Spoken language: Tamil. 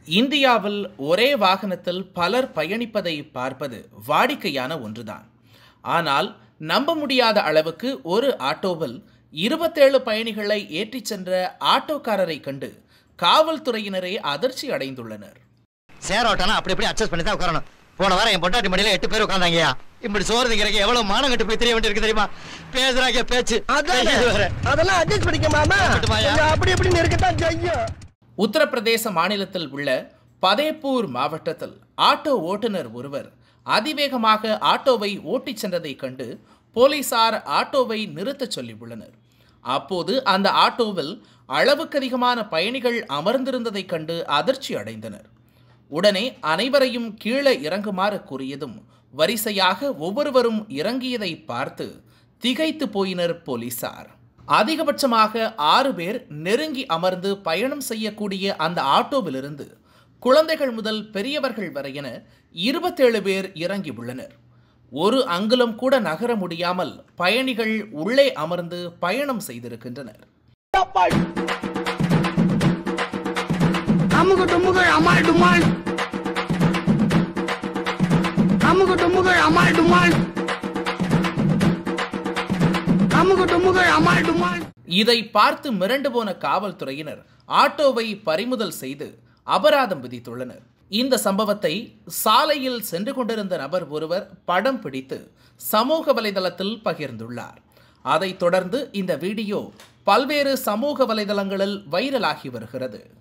இந்தியாவில் ஒரே வாகனத்தில் பலர் பயணிப்பதை பார்ப்பது வாடிக்கையான ஒன்றுதான் ஆனால் நம்ப முடியாத அளவுக்கு ஒரு ஆட்டோவில் இருபத்தேழு பயணிகளை ஏற்றிச் சென்ற ஆட்டோக்காரரை கண்டு காவல்துறையினரே அதிர்ச்சி அடைந்துள்ளனர் சேர் ஓட்டானா அப்படி இப்படி அட்ஜஸ்ட் பண்ணி தான் உட்காரணும் போன வாரம் என் பொண்டாட்டி மடியில எட்டு பேர் உட்காந்தாங்கய்யா இப்படி சோறு திங்கிறக்கு எவ்வளவு மானம் கட்டு போய் தெரிய வேண்டியிருக்கு தெரியுமா பேசுறாங்க பேச்சு அதானே. இது வேற. அதெல்லாம் அட்ஜஸ்ட் பண்ணிக்க மாமா இருக்கட்டுமாயா? கொஞ்சம் அப்படி இப்படின்னு இருக்கத்தான் செய்யும் உத்தரப்பிரதேச மாநிலத்தில் உள்ள பதேப்பூர் மாவட்டத்தில் ஆட்டோ ஓட்டுநர் ஒருவர் அதிவேகமாக ஆட்டோவை ஓட்டிச் சென்றதைக் கண்டு போலீசார் ஆட்டோவை நிறுத்தச் சொல்லியுள்ளனர் அப்போது அந்த ஆட்டோவில் அளவுக்கு அதிகமான பயணிகள் அமர்ந்திருந்ததைக் கண்டு அதிர்ச்சி அடைந்தனர் உடனே அனைவரையும் கீழே இறங்குமாறு கூறியதும் வரிசையாக ஒவ்வொருவரும் இறங்கியதை பார்த்து திகைத்து போயினர் போலீசார் அதிகபட்சமாக ஆறு பேர் நெருங்கி அமர்ந்து பயணம் செய்யக்கூடிய அந்த ஆட்டோவிலிருந்து குழந்தைகள் முதல் பெரியவர்கள் வரை என இருபத்தேழு பேர் இறங்கி உள்ளனர் ஒரு அங்குலம் கூட நகர முடியாமல் பயணிகள் உள்ளே அமர்ந்து பயணம் செய்திருக்கின்றனர் அமுகு டுமுகள் அமால் டுமால் அமுகு டுமுகள் அமால் டுமால் அமுகு டுமுகள் அமால் டுமால் இதை பார்த்து மிரண்டு போன காவல்துறையினர் ஆட்டோவை பறிமுதல் செய்து அபராதம் விதித்துள்ளனர் இந்த சம்பவத்தை சாலையில் சென்று கொண்டிருந்த நபர் ஒருவர் படம் பிடித்து சமூக வலைதளத்தில் பகிர்ந்துள்ளார் அதைத் தொடர்ந்து இந்த வீடியோ பல்வேறு சமூக வலைதளங்களில் வைரலாகி வருகிறது